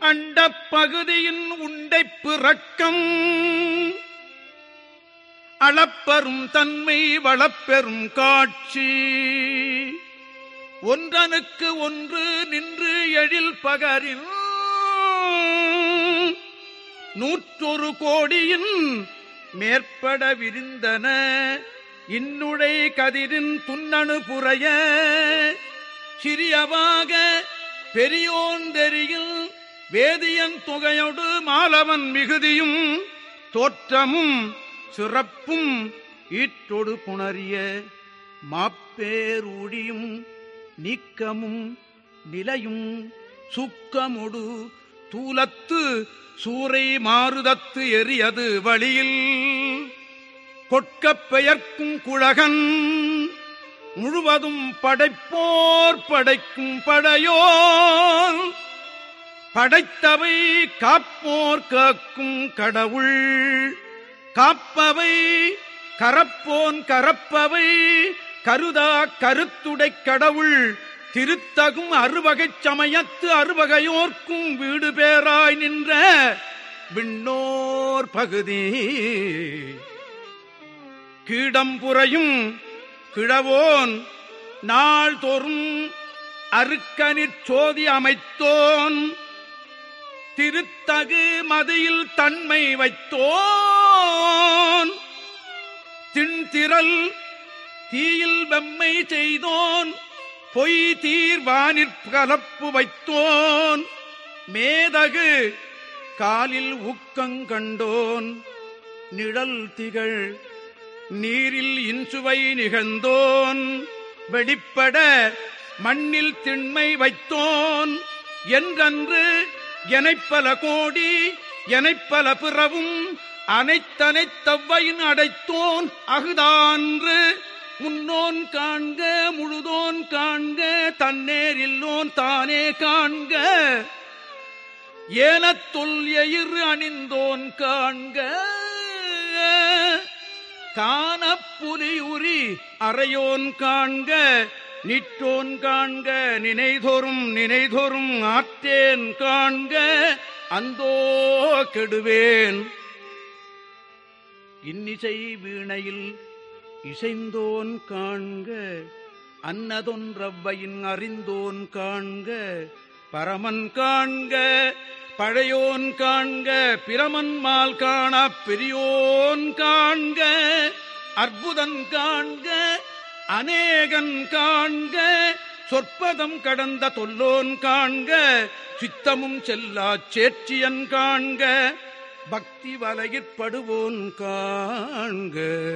அண்டப் பகுதியின் உண்டை பிறக்கம் அளப்பெரும் தன்மை வளப்பெரும் காட்சி ஒன்றனுக்கு ஒன்று நின்று எழில் பகரின் நூற்றொரு கோடியின் மேற்பட விரிந்தன இன்னுடை கதிரின் துண்ணணு புறைய சிறியவாக பெரியோந்தெரியில் வேதியன் தொகையோடு மாலவன் மிகுதியும் தோற்றமும் சிறப்பும் ஈற்றொடு புணரிய மாப்பேரூடியும் நீக்கமும் நிலையும் சுக்கமுடு தூலத்து சூறை மாறுதத்து எரியது வழியில் கொட்கப் பெயர்க்கும் குழகன் முழுவதும் படைப்போர் படைக்கும் படையோர் படைத்தவை காப்போர் காக்கும் கடவுள் காப்பவை கரப்போன் கரப்பவை கருதா கருத்துடைக் கடவுள் திருத்தகும் அறுவகைச் சமயத்து அறுவகையோர்க்கும் வீடு பேராய் நின்ற விண்ணோர் பகுதி கீடம்புறையும் கிழவோன் நாள்தோறும் அருக்கனிற் சோதி அமைத்தோன் திருத்தகு மதியில் தன்மை வைத்தோன் திண்திரல் தீயில் வெம்மை செய்தோன் பொய் தீர்வானிற் கலப்பு வைத்தோன் மேதகு காலில் ஊக்கங்கண்டோன் நிழல் திகழ் நீரில் இன்சுவை நிகழ்ந்தோன் வெளிப்பட மண்ணில் திண்மை வைத்தோன் என்றன்று எனைப்பல கோடி எனைப்பல பிறவும் அனைத்தனைத்தவ்வையின் அடைத்தோன் அகுதான்று முன்னோன் காண்க முழுதோன் காண்க தன்னேரில்லோன் தானே காண்க ஏனத் தொல் எயிர் அணிந்தோன் காண்க காணப்புலியுரி அறையோன் காண்க நிற்றோன் காண்க நினைதொரும் நினைதொரும் ஆற்றேன் காண்க அந்தோ கெடுவேன் இன்னிசை வீணையில் இசைந்தோன் காண்க அன்னதொன்றவ்வையின் அறிந்தோன் காண்க பரமன் காண்க பழையோன் காண்க பிரமன் மால் காண பெரியோன் காண்க அற்புதன் காண்க அநேகன் காண்க சொற்பதம் கடந்த தொல்லோன் காண்க சித்தமும் செல்லாச் சேற்றியன் காண்க பக்தி வலையிற்படுவோன் காண்க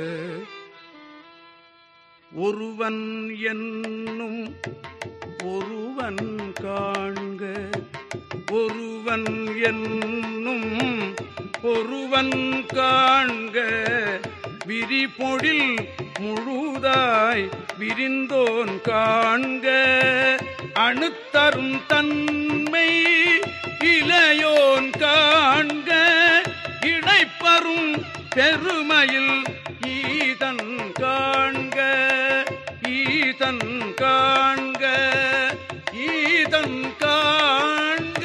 ஒருவன் என்னும் ஒருவன் காண்க ஒருவன் என்னும் ஒருவன் காண்க விரிபொழில் முழுதாய் விரிந்தோன் காண்க அணுத்தரும் தன்மை இளையோன் காண்க இடைப்பரும் பெருமையில் ஈதன் காண்க ஈதன் காண்க ஈதன் காண்க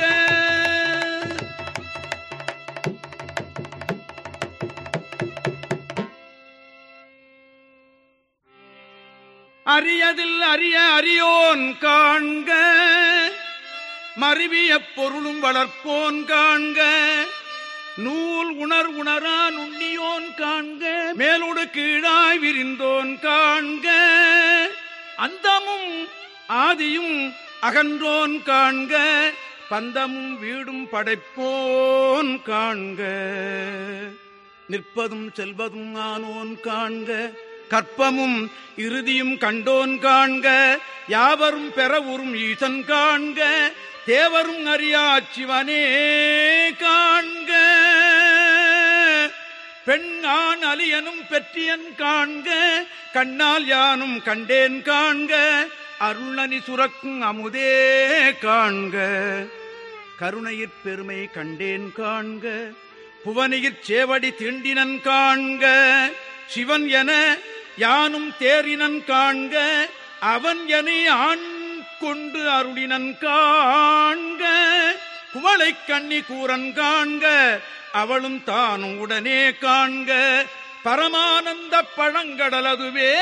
அரியதில் அரிய அரியோன் காண்க மருவிய பொருளும் வளர்ப்போன் காண்க நூல் உணர் உணரா நுண்ணியோன் காண்க மேலோடு கீழாய் விரிந்தோன் காண்க அந்தமும் ஆதியும் அகன்றோன் காண்க பந்தமும் வீடும் படைப்போன் காண்க நிற்பதும் செல்வதும் ஆனோன் காண்க கற்பமும் இறுதியும் கண்டோன் காண்க யாவரும் பெறவுறும் ஈசன் காண்க தேவரும் அறியா சிவனே காண்க பெண் ஆண் அலியனும் பெற்றியன் காண்க கண்ணால் யானும் கண்டேன் காண்க அருளனி சுரக்கும் அமுதே காண்க கருணையிற் பெருமை கண்டேன் காண்க புவனியிற் சேவடி தீண்டினன் காண்க சிவன் என யானும் தேரினன் காண்க அவன் என ஆண் கொண்டு அருளினன் காண்க குவளை அவளை கண்ணி கூறன் காண்க அவளும் தானும் உடனே காண்க பரமானந்த பழங்கடலதுவே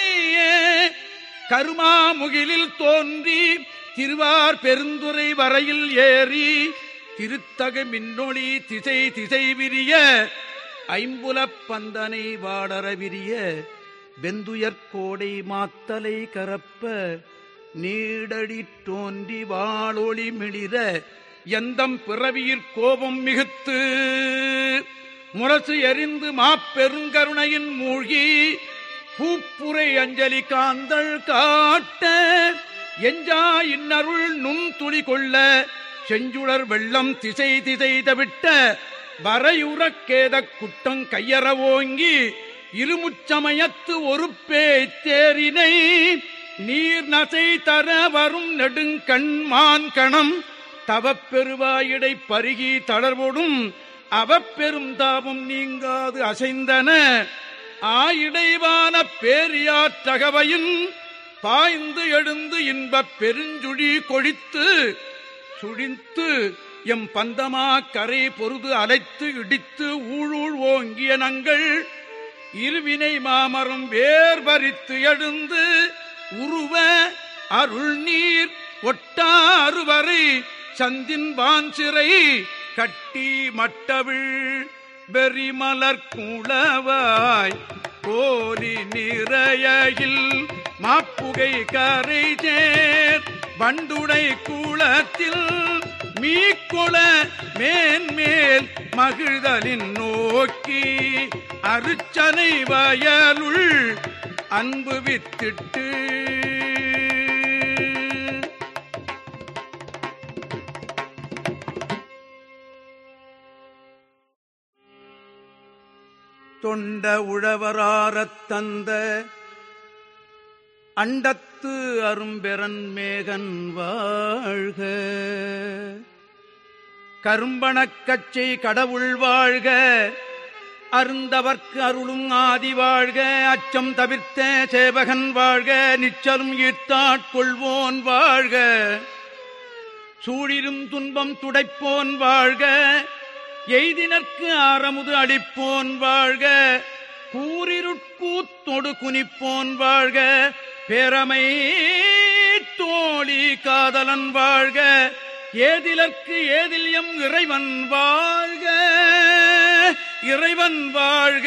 கருமாமுகிலில் தோன்றி திருவார் பெருந்துரை வரையில் ஏறி திருத்தகு மின்னொளி திசை திசை விரிய ஐம்புலப் பந்தனை வாடர விரிய வெந்துயர்கோடை மாத்தலை கரப்ப நீடடி தோன்றி வாளொளி மிளிர எந்தம் பிறவியிற் கோபம் மிகுத்து முரசு எரிந்து மாப்பெருங்கருணையின் மூழ்கி பூப்புரை அஞ்சலி காந்தள் காட்ட எஞ்சா இன்னருள் நுண் துளி கொள்ள செஞ்சுளர் வெள்ளம் திசை திசை தவிட்ட வரையுறக் கேதக் குட்டம் கையற ஓங்கி இருமுச்சமயத்து ஒரு பேச்சேரினை நீர் நசை தர வரும் நெடுங்கண்மான் கணம் தவப்பெருவாயிடை பருகி தளர்வோடும் அவப்பெரும் தாபம் நீங்காது அசைந்தன ஆயிடைவான பேரியாற்றகவையின் பாய்ந்து எழுந்து இன்பப் பெருஞ்சுழி கொழித்து சுழித்து எம் பந்தமா கரை பொருது அலைத்து இடித்து ஊழூழ் ஓங்கிய நங்கள் இருவினை மாமரம் வேர் பறித்து எழுந்து உருவ அருள் நீர் ஒட்டாறுவரை சந்தின் வாஞ்சிறை கட்டி மட்டவிழ் வெறிமலர் குளவாய் கோலி நிறையில் மாப்புகை கரை சேர் வண்டுடை குளத்தில் மீக்கொள மேன்மேல் மகிழ்தலின் நோக்கி அருச்சனை வயலுள் அன்பு வித்திட்டு தொண்ட உழவராரத் தந்த அண்டத்து அரும்பெறன் மேகன் வாழ்க கரும்பணக்கச்சை கடவுள் வாழ்க அருந்தவர்க்கு அருளும் ஆதி வாழ்க அச்சம் தவிர்த்த சேவகன் வாழ்க நிச்சலும் ஈர்த்தாட்கொள்வோன் வாழ்க சூழிலும் துன்பம் துடைப்போன் வாழ்க எய்தினர்க்கு ஆரமுது அளிப்போன் வாழ்க கூறிருட்கூத்தொடு குனிப்போன் வாழ்க பேரமை தோழி காதலன் வாழ்க ஏதிலர்க்கு ஏதில்யம் இறைவன் வாழ்க இறைவன் வாழ்க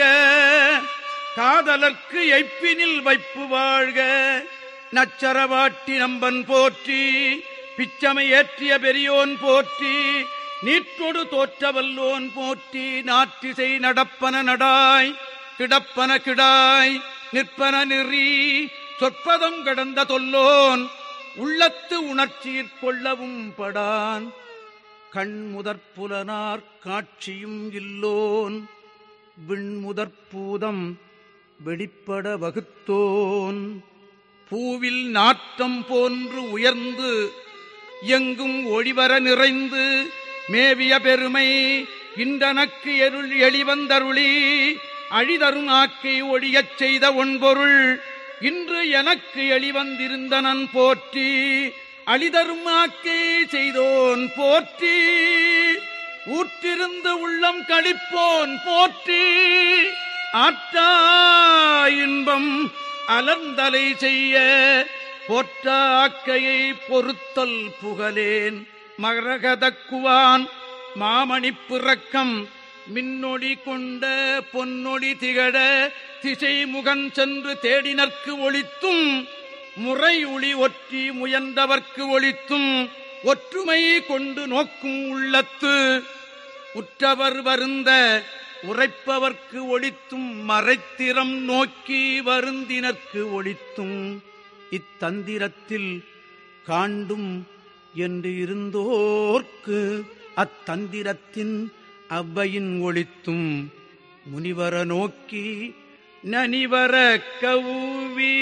காதலர்க்கு எய்ப்பினில் வைப்பு வாழ்க நச்சரவாட்டி நம்பன் போற்றி பிச்சமை ஏற்றிய பெரியோன் போற்றி நீற்றொடு தோற்றவல்லோன் போற்றி நாற்றிசை நடப்பன நடாய் கிடப்பன கிடாய் நிற்பன நெறி சொற்பதம் கடந்த தொல்லோன் உள்ளத்து உணர்ச்சியிற் கொள்ளவும் படான் கண் முதற்புலனார் காட்சியும் இல்லோன் விண்முதற்பூதம் வெளிப்பட வகுத்தோன் பூவில் நாற்றம் போன்று உயர்ந்து எங்கும் ஒளிவர நிறைந்து மேவிய பெருமை இன்றனக்கு எருள் எளிவந்தருளி அழிதரும் ஆக்கை ஒழியச் செய்த ஒன்பொருள் இன்று எனக்கு எளிவந்திருந்தனன் போற்றி அழிதரும் ஆக்கை செய்தோன் போற்றி ஊற்றிருந்து உள்ளம் கழிப்போன் போற்றி ஆற்றா இன்பம் அலர்ந்தலை செய்ய போற்றாக்கையை பொறுத்தல் புகழேன் மரகதக்குவான் மாமணி பிறக்கம் மின்னொடி கொண்ட பொன்னொடி திகழ திசை முகன் சென்று தேடினர்க்கு ஒளித்தும் முறை ஒளி ஒற்றி முயன்றவர்க்கு ஒளித்தும் ஒற்றுமை கொண்டு நோக்கும் உள்ளத்து உற்றவர் வருந்த உரைப்பவர்க்கு ஒளித்தும் மறைத்திறம் நோக்கி வருந்தினர்க்கு ஒளித்தும் இத்தந்திரத்தில் காண்டும் என்று இருந்தோர்க்கு அத்தந்திரத்தின் அவ்வையின் ஒளித்தும் முனிவர நோக்கி நனிவர கவுவி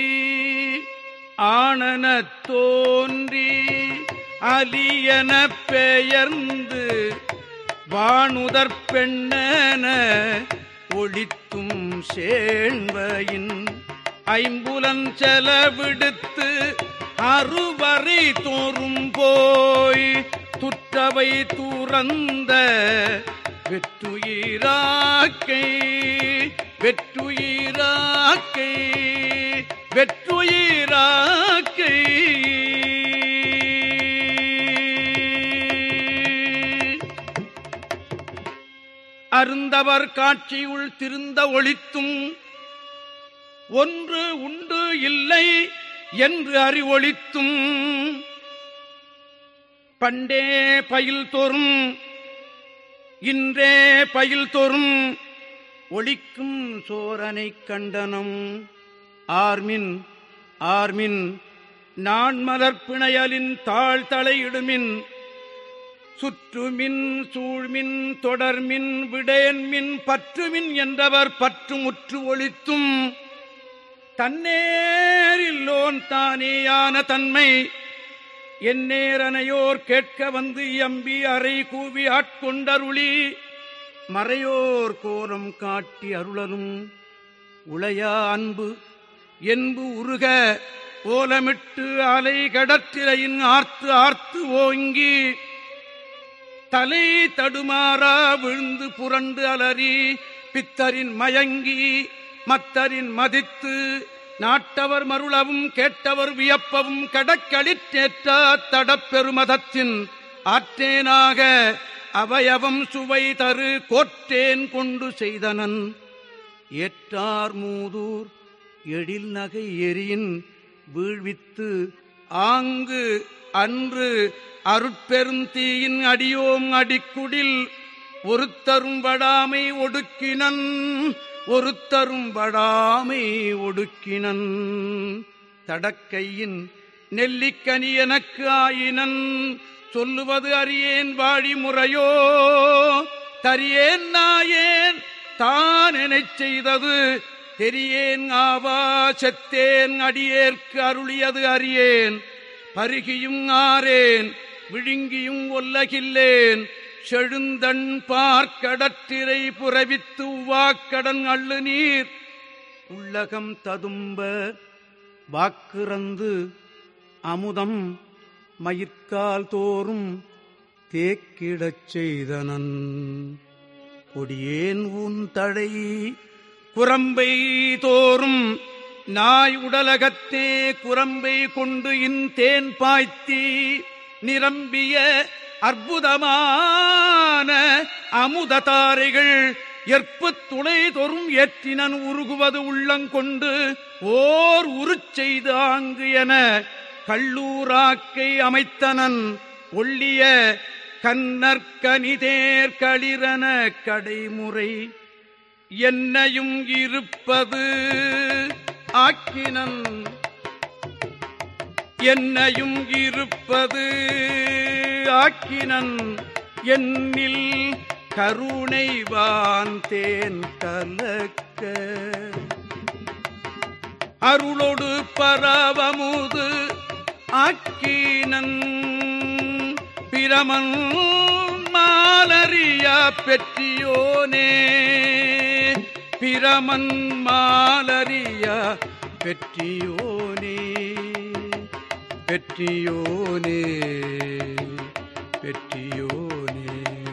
ஆனன தோன்றி அலியன பெயர்ந்து வானுதற் பெண்ணன ஒளித்தும் சேண்வையின் ஐம்புலன் செலவிடுத்து அறுவரை தோறும் போய் துற்ற மற்றவை துறந்த வெற்றுயிராக்கை வெற்றுயிராக்கை வெற்றுயிராக்கை அருந்தவர் காட்சியுள் திருந்த ஒளித்தும் ஒன்று உண்டு இல்லை என்று அறிவொளித்தும் பண்டே பயில் தோறும் இன்றே பயில் தோறும் ஒளிக்கும் சோரனைக் கண்டனம் ஆர்மின் ஆர்மின் நான் மலர்பிணையலின் தாழ் தலையிடுமின் சுற்றுமின் சூழ்மின் தொடர்மின் விடேன்மின் பற்றுமின் என்றவர் பற்றுமுற்று ஒளித்தும் தன்னேரில்லோன் தானேயான தன்மை எந்நேரனையோர் கேட்க வந்து எம்பி அறை கூவி ஆட்கொண்டருளி மறையோர் கோலம் காட்டி அருளலும் உளையா அன்பு என்பு உருக ஓலமிட்டு அலை கடற்றிரையின் ஆர்த்து ஆர்த்து ஓங்கி தலை தடுமாறா விழுந்து புரண்டு அலறி பித்தரின் மயங்கி மத்தரின் மதித்து நாட்டவர் மருளவும் கேட்டவர் வியப்பவும் கடக்களிற்றேற்றா தடப்பெருமதத்தின் ஆற்றேனாக அவயவம் சுவை தரு கோற்றேன் கொண்டு செய்தனன் ஏற்றார் மூதூர் எழில் நகை எரியின் வீழ்வித்து ஆங்கு அன்று அருட்பெருந்தீயின் அடியோம் அடிக்குடில் ஒருத்தரும் வடாமை ஒடுக்கினன் ஒருத்தரும் வடாமை ஒடுக்கினன் தடக்கையின் நெல்லிக்கனி எனக்கு ஆயினன் சொல்லுவது அறியேன் வாழி முறையோ தரியேன் நாயேன் தான் எனச் செய்தது தெரியேன் ஆவா செத்தேன் அடியேற்கு அருளியது அறியேன் பருகியும் ஆறேன் விழுங்கியும் ஒல்லகில்லேன் செழுந்தன் பார்க்கடற்றிரை புறவித்து உவாக்கடன் அள்ளு நீர் உள்ளகம் ததும்ப வாக்குறந்து அமுதம் மயிர்கால் தோறும் தேக்கிடச் செய்தனன் கொடியேன் உன் தழை குரம்பை தோறும் நாய் உடலகத்தே குரம்பை கொண்டு இன் தேன் பாய்த்தி நிரம்பிய அற்புதமான அமுததாரைகள் எற்பு துளை தொறும் ஏற்றினன் உருகுவது உள்ளங்கொண்டு ஓர் உருச் செய்து ஆங்கு என கள்ளூராக்கை அமைத்தனன் ஒள்ளிய கண்ணற்கனிதேர் களிரன கடைமுறை என்னையும் இருப்பது ஆக்கினன் என்னையும் இருப்பது ஆக்கினன் என்னில் கருணைவான் தேன் கலக்க அருளொடு பரவமுது ஆக்கினன் பிரமன் மாலரியா பெற்றியோனே பிரமன் மாலரியா பெற்றியோனே பெற்றியோனே பெற்றியோனே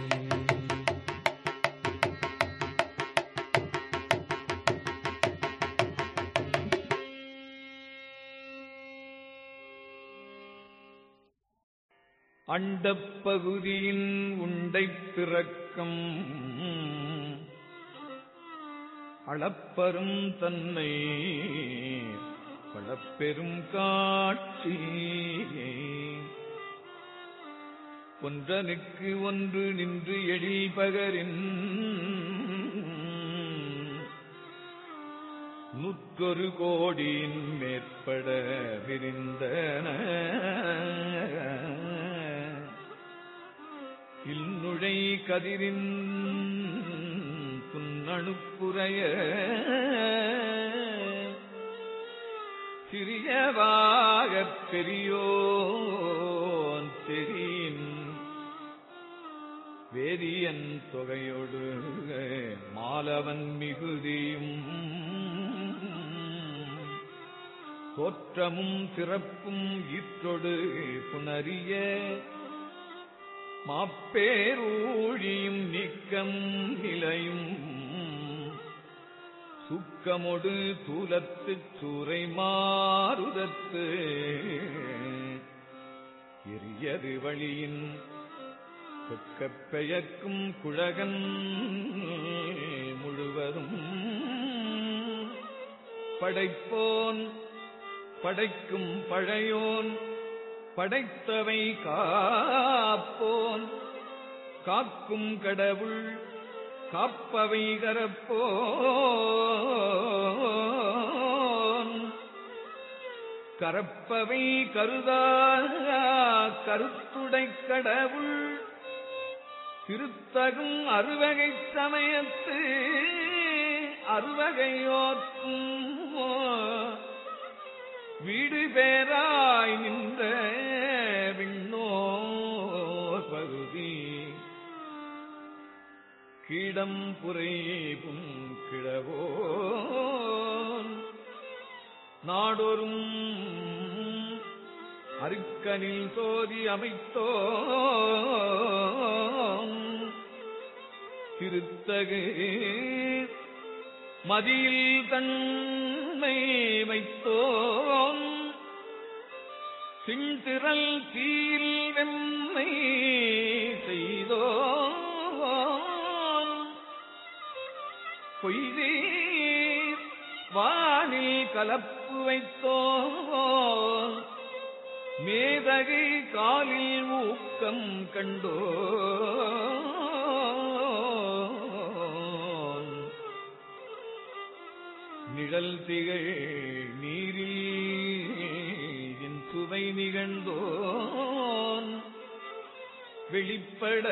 அண்டப் பகுதியின் உண்டைத் திறக்கம் அளப்பரும் தன்னை பழப்பெரும் காட்சி ஒன்றனுக்கு ஒன்று நின்று எழில் பகரின் நூற்றொரு கோடியின் மேற்பட விரிந்தன இல்நுழை கதிரின் புன்னணுப்புறைய சிறியவாகப் பெரியோன் தெரியின் வேதியன் தொகையோடு மாலவன் மிகுதியும் தோற்றமும் சிறப்பும் ஈற்றொடு புனரிய மாப்பேரூழியும் நீக்கம் நிலையும் சுக்கமொடு தூலத்துச் சூறை மாறுதத்து எரியது வழியின் கொக்கப் பெயர்க்கும் குழகன் முழுவதும் படைப்போன் படைக்கும் பழையோன் படைத்தவை காப்போன் காக்கும் கடவுள் காப்பவை கரப்போன் கரப்பவை கருதா கருத்துடை கடவுள் திருத்தகும் அறுவகை சமயத்து அறுவகையோர்க்கும் வீடு பேராய் நின்ற விண்ணோர் பகுதி கீடம் புரையும் கிழவோன் நாடொரும் அருக்கனில் சோதி அமைத்தோம் திருத்தகு மதியில் தன்மை வைத்தோம் சிந்திரல் தீல் வெம்மை செய்தோம் பொய்தீர் வானில் கலப்பு வைத்தோம் மேதகை காலில் ஊக்கம் கண்டோன் நிழல் திகழ் நீரில் என் சுவை நிகழ்ந்தோன் வெளிப்பட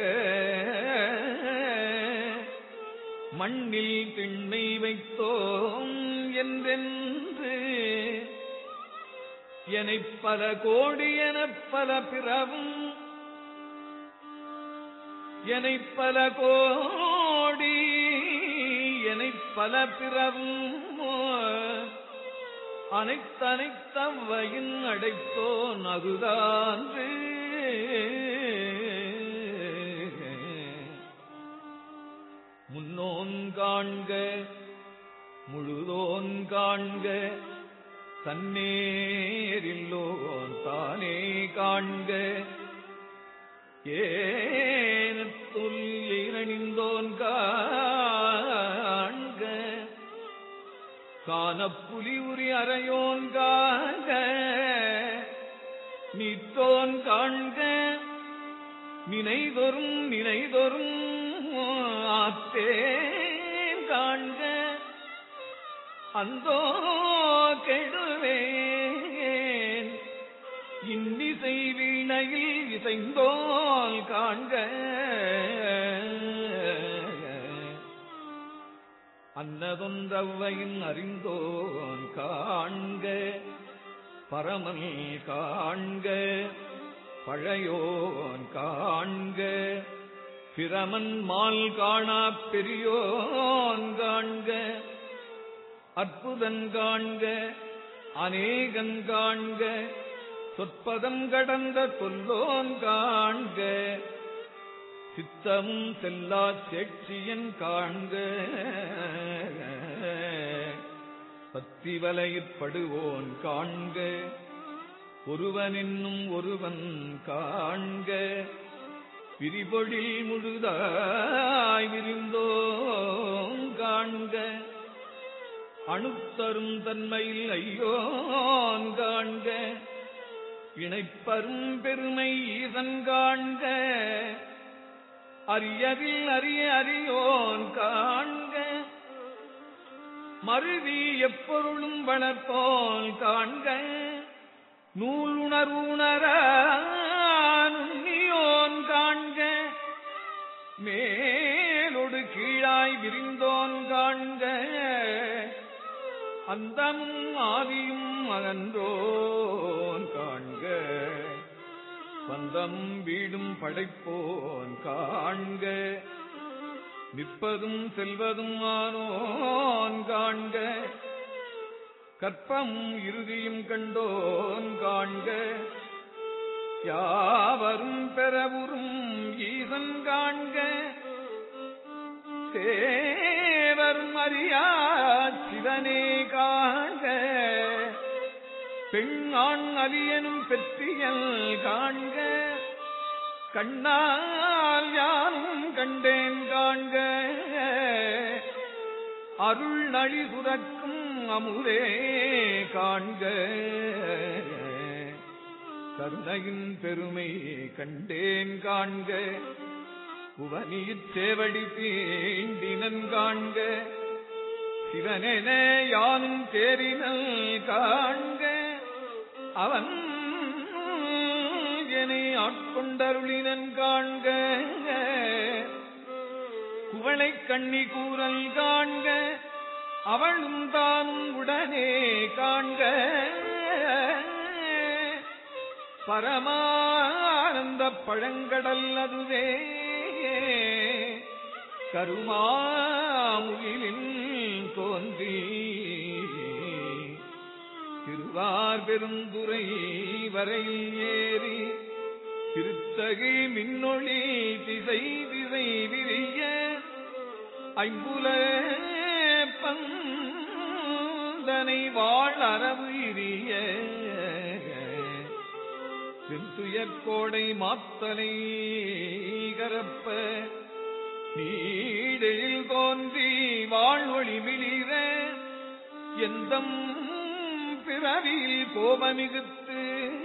மண்ணில் திண்ணை வைத்தோம் என்றென்று எனைப் பல கோடி எனப் பல பிறவும் எனைப் பல கோடி எனைப் பல பிறவும் அனைத்தனைத்தவ்வையின் அடைத்தோன் அகுதான்று முன்னோன் காண்க முழுதோன் காண்க தன்னேரில்லோன் தானே காண்க ஏனத்துள் இறணிந்தோன் காண்க காணப்புலி உரி அறையோன் காண்க நித்தோன் காண்க நினைதொரும் நினைதொரும் ஆத்தேன் காண்க அந்தோ கெடுவேன் இன்னிசை வீணையில் இசைந்தோல் காண்க அன்னதொன்றவையின் அறிந்தோன் காண்க பரமன் காண்க பழையோன் காண்க பிரமன் மால் காணாப் பெரியோன் காண்க அற்புதன் காண்க அநேகன் காண்க சொற்பதம் கடந்த தொல்லோன் காண்க சித்தமும் செல்லா சேட்சியன் காண்க பத்தி வலையிற்படுவோன் காண்க ஒருவன் என்னும் ஒருவன் காண்க விரிபொழில் முழுதாய் விரிந்தோம் காண்க அணுத்தரும் தன்மையில் ஐயோன் காண்க இணைப்பரும் பெருமை ஈசன் காண்க அரியதில் அரிய அறியோன் காண்க மருவி எப்பொருளும் வளர்ப்போன் காண்க நூல் உணர்வுணரோன் காண்க மேலொடு கீழாய் விரிந்தோன் காண்க அந்தமும் ஆதியும் அகன்றோன் காண்க பந்தம் வீடும் படைப்போன் காண்க நிற்பதும் செல்வதும் ஆனோன் காண்க கற்பமும் இறுதியும் கண்டோன் காண்க யாவரும் பெறவுறும் ஈசன் காண்க தேவரும் அறியா சிவனே காண்க பெண் ஆண் அலியனும் பெற்றியல் காண்க கண்ணால் யானும் கண்டேன் காண்க அருள் நழி சுரக்கும் அமுதே காண்க கருணையின் பெருமை கண்டேன் காண்க புவனியிற் சேவடி தீண்டினன் காண்க சிவனென யானும் தேரினல் காண்க அவன் என்னை ஆட்கொண்டருளினன் காண்க குவளை கண்ணி கூறல் காண்க அவளும் தானும் உடனே காண்க பரமானந்த பழங்கடல் அதுவே கருமாமுகிலில் தோன்றி திருவார் பெருந்துரை வரையில் ஏறி திருத்தகை மின்னொளி திசை திசை விரிய ஐம்புல பந்தனை வாழ் அரவு இரிய செந்துயர்கோடை மாத்தனை கரப்ப நீடெழில் தோன்றி வாழ்வொளி மிளிர எந்தம் பிறவியில் கோபமிகுத்து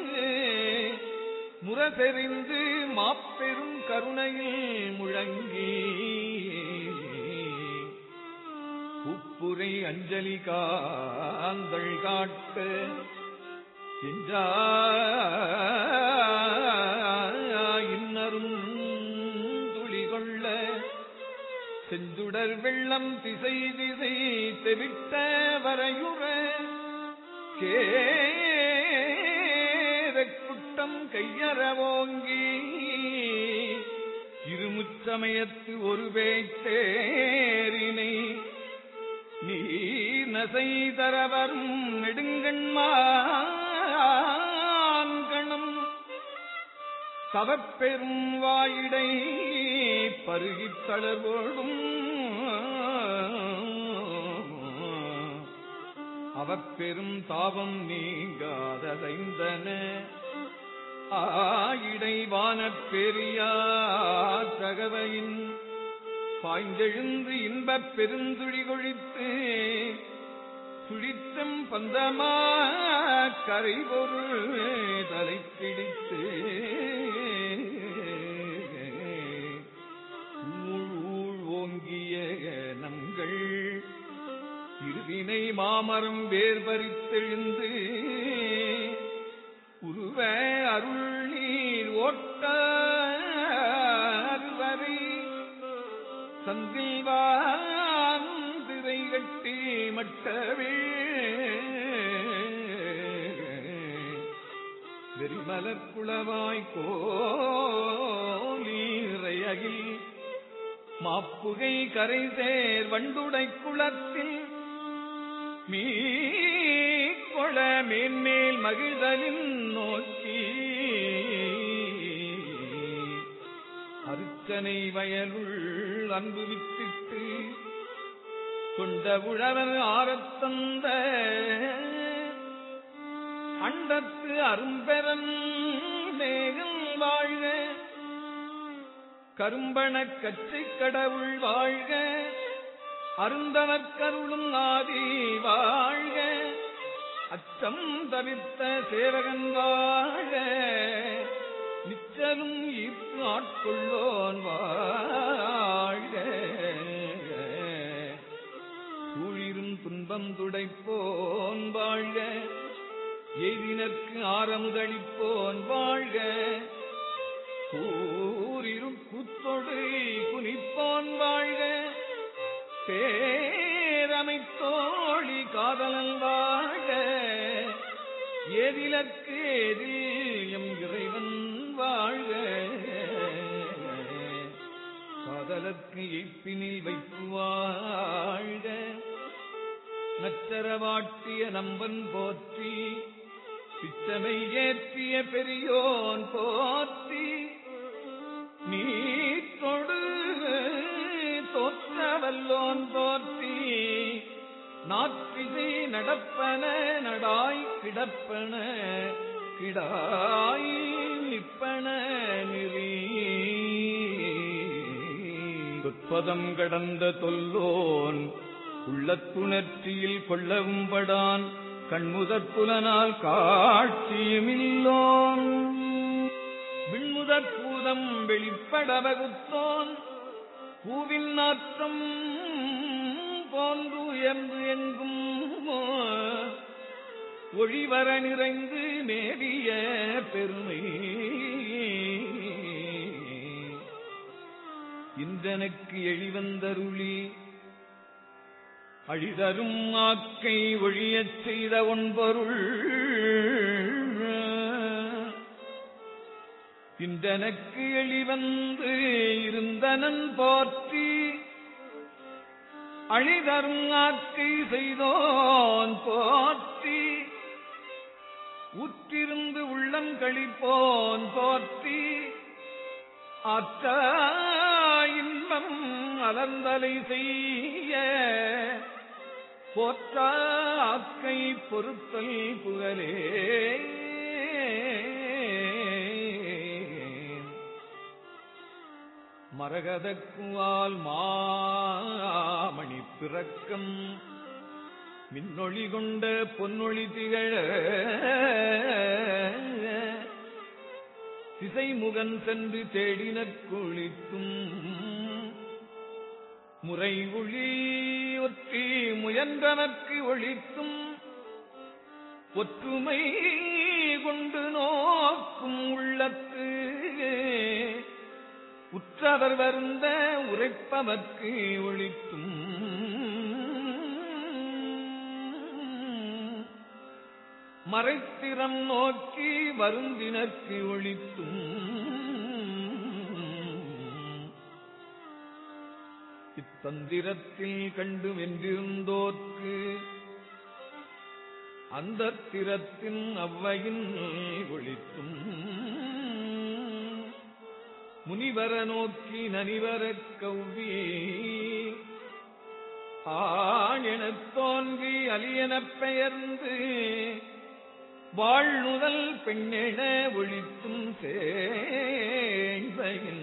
முரசெறிந்து மாப்பெரும் கருணையில் முழங்கி உப்புரை அஞ்சலி காந்தள் காட்ட இன்னரும் துளி கொள்ள செஞ்சுடர் வெள்ளம் திசை திசை தெவிட்ட வரையுற கேரக்குட்டம் கையறவோங்கி இருமுச்சமயத்து ஒரு பேச்சேரினை நீர் நசை தரவரும் நெடுங்கண்மான் கணம் தவப்பெரும் வாயிடை பருகித் தளர்வோடும் அவப்பெரும் தாபம் நீங்காததைந்தன ஆயிடை வானப் பெரியார் தகவையின் பாய்ந்தெழுந்து இன்பப் பெருந்துழி கொழித்து சுழித்தம் பந்தமா கரை பொருள் தலை பிடித்து ஊழ் ஓங்கிய நங்கள் இருவினை மாமரம் வேர் பறித்தெழுந்து உருவ அருள் நீர் ஓட்ட வரை சந்தில்வான் திரை கட்டி மட்டவே வெறிமலர் குளவாய் கோலீரையகில் மாப்புகை கரை சேர் வண்டுடை குளத்தில் மீ கொள மேன்மேல் மகிழ்தலின் நோக்கி அருச்சனை வயலுள் அன்பு வித்திட்டு கொண்ட உழவர் ஆரத்தந்த அண்டத்து அரும்பெறன் மேகம் வாழ்க கரும்பணக் கச்சைக் கடவுள் வாழ்க அருந்தவக்கருளும் ஆதி வாழ்க அச்சம் தவிர்த்த சேவகன் வாழ நிச்சலும் ஈர்த்து ஆட்கொள்ளோன் வாழ்க சூழிரும் துன்பம் துடைப்போன் வாழ்க எய்தினர்க்கு ஆரமுதளிப்போன் வாழ்க கூறிரும் கூத்தொடு குனிப்போன் வாழ்க பேரமைத்தோழி காதலன் வாழ ஏதிலற்கு ஏதில் எம் இறைவன் வாழ்க காதலற்கு எய்ப்பினில் வைப்பு வாழ்க நச்சரவாட்டிய நம்பன் போற்றி பிச்சமை ஏற்றிய பெரியோன் போற்றி நீ தொடு தோற்றவல்லோன் போற்றி நாற்றிசை நடப்பன நடாய் கிடப்பன கிடாய் நிற்பன நெறி துற்பதம் கடந்த தொல்லோன் உள்ளத்துணர்ச்சியில் கொள்ளவும்படான் கண்முதற் புலனால் காட்சியுமில்லோன் விண்முதற் பூதம் வெளிப்பட வகுத்தோன் பூவின் நாற்றம் போன்று உயர்ந்து எங்கும் ஒளிவர நிறைந்து மேவிய பெருமை இன்றனக்கு எழிவந்தருளி அழிதரும் ஆக்கை ஒழியச் செய்த ஒன்பொருள் இன்றனக்கு எளிவந்து இருந்தனன் போற்றி அழிதரும் ஆக்கை செய்தோன் போற்றி உற்றிருந்து உள்ளம் கழிப்போன் போற்றி அற்ற இன்பம் அலர்ந்தலை செய்ய போற்ற ஆக்கை பொறுத்தல் புகழே மரகதக்குவால் மாமணி பிறக்கம் மின்னொளி கொண்ட பொன்னொளி திகழ திசைமுகன் சென்று தேடினற் குளித்தும் முறை ஒளி ஒற்றி முயன்றனற்கு ஒழித்தும் ஒற்றுமை கொண்டு நோக்கும் உள்ளத்து உற்றவர் வருந்த உரைப்பவர்க்கு ஒழித்தும் மறைத்திறம் நோக்கி வருந்தினர்க்கு ஒழித்தும் இத்தந்திரத்தில் கண்டு வென்றிருந்தோர்க்கு அந்த திறத்தின் அவ்வையின் ஒழித்தும் முனிவர நோக்கி நனிவரக் கவ்வி ஆணெனத் தோன்றி அலியனப் பெயர்ந்து வாழ்நுதல் பெண்ணென ஒழித்தும் சேவையின்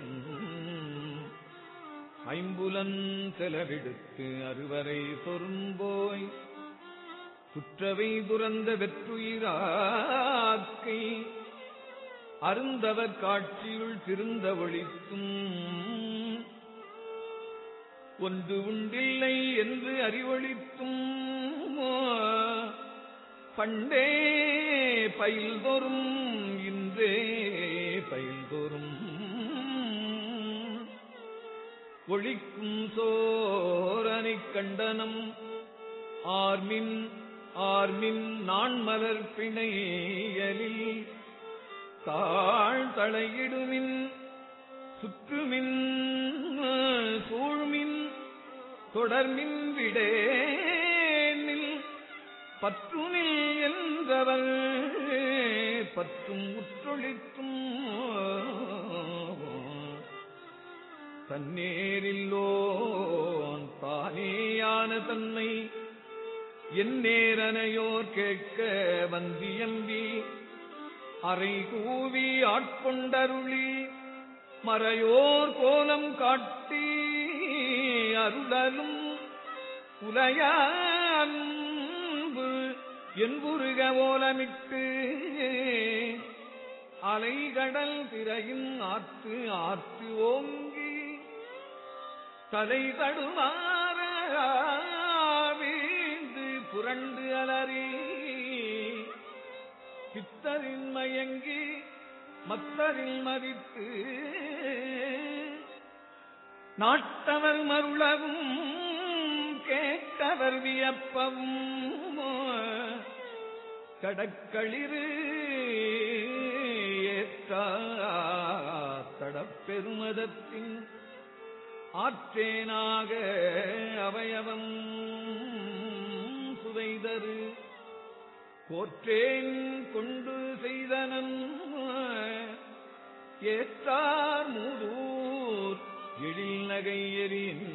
ஐம்புலன் செலவிடுத்து அறுவரை சொரும்போய் குற்றவை துறந்த வெற்றுயிராக்கை அருந்தவர் காட்சியுள் திருந்த ஒழித்தும் ஒன்று உண்டில்லை என்று அறிவொழித்தும் பண்டே பயில்தோறும் இன்றே பயில்தோறும் ஒழிக்கும் சோரனைக் கண்டனம் ஆர்மின் ஆர்மின் நான் மலர் பிணையலில் தாழ் தலையிடுமின் சுற்றுமின் சூழ்மின் தொடர்மின் விடேனில் பற்றுமில் என்றவர் பற்றும் உற்றொழிக்கும் தன்னேரில்லோன் தானேயான தன்னை என் நேரனையோர் கேட்க வந்தியம்பி அறை கூவி ஆட்கொண்டருளி மறையோர் கோலம் காட்டி அருளலும் உலையான்பு என்புருக ஓலமிட்டு அலைகடல் திரையின் ஆற்று ஆற்று ஓங்கி தலை தடுமாற வீழ்ந்து புரண்டு அலறி பித்தரின் மயங்கி மத்தரில் மதித்து நாட்டவர் மருளவும் கேட்டவர் வியப்பவும் கடற்களிறு ஏற்றடப்பெருமதத்தின் ஆற்றேனாக அவயவம் சுவைதரு கோற்றேன் கொண்டு செய்தனன் ஏற்றார் மூதூர் எழில் நகை எறின்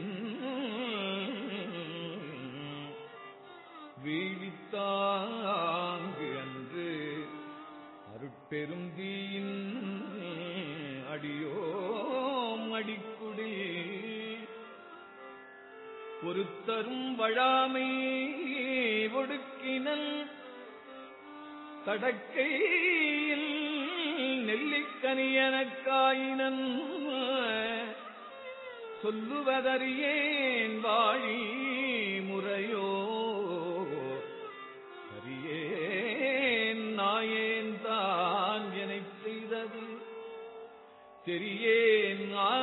வீழித்தாங்கு அன்று அருட்பெரும் தீயின் அடியோம் அடிக்குடி பொறுத்தரும் வழாமை ஒடுக்கினல் தடக்கையில் நெல்லிக்கனியனக்காயினன் சொல்லுவதறியேன் வாழி முறையோ அறியேன் நாயேன் தான் எனச் செய்தது தெரியேன் ஆ,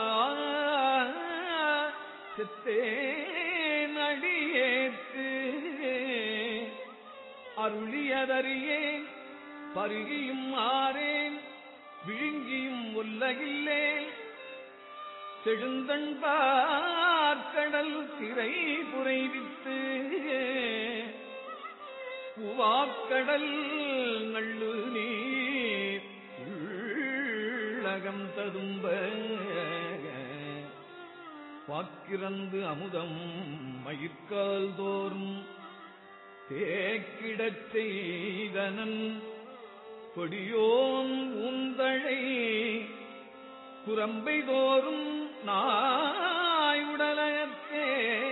செத்தேன் அடியேற்கு அருளியதறியேன் பருகியும் ஆறேன் விழுங்கியும் ஒல்லகில்லேன் செழுந்தன் பார்க்கடல் திரை புரைவித்து பூவாக்கடல் நள்ளு நீர் உள்ளகம் ததும்ப வாக்கிறந்து அமுதம் மயிர்கால் தோறும் தேக்கிடச் செய்தனன் கொடியோன் ஊந்தழை குரம்பை தோறும் நாய் உடலயத்தே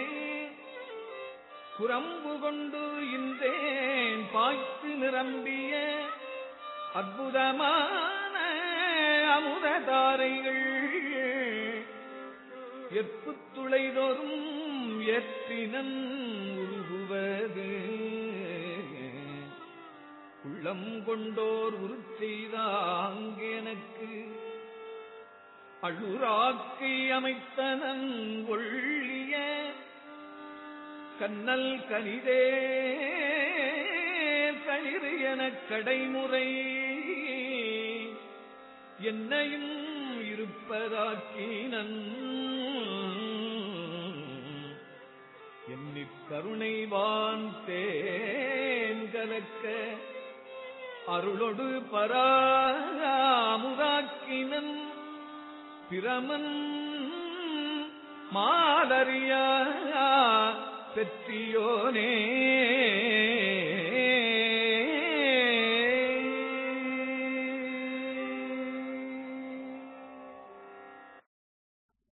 குரம்பு கொண்டு இந்தேன் பாய்த்து நிரம்பிய அற்புதமான அமுத தாரைகள் எப்புத் துளைதோறும் ஏற்றினன் உருகுவது உள்ளம் கொண்டோர் உருச்செய்தாங்க எனக்கு அழுராக்கை அமைத்தனன் ஒள்ளிய கண்ணல் கனிதே களிறு எனக் கடைமுறை என்னையும் இருப்பதாக்கினன் எண்ணிற் கருணைவான் தேன் கலக்க அருளொடு பராமுதாக்கினன் பிரமன் மாலரியா பெற்றியோனே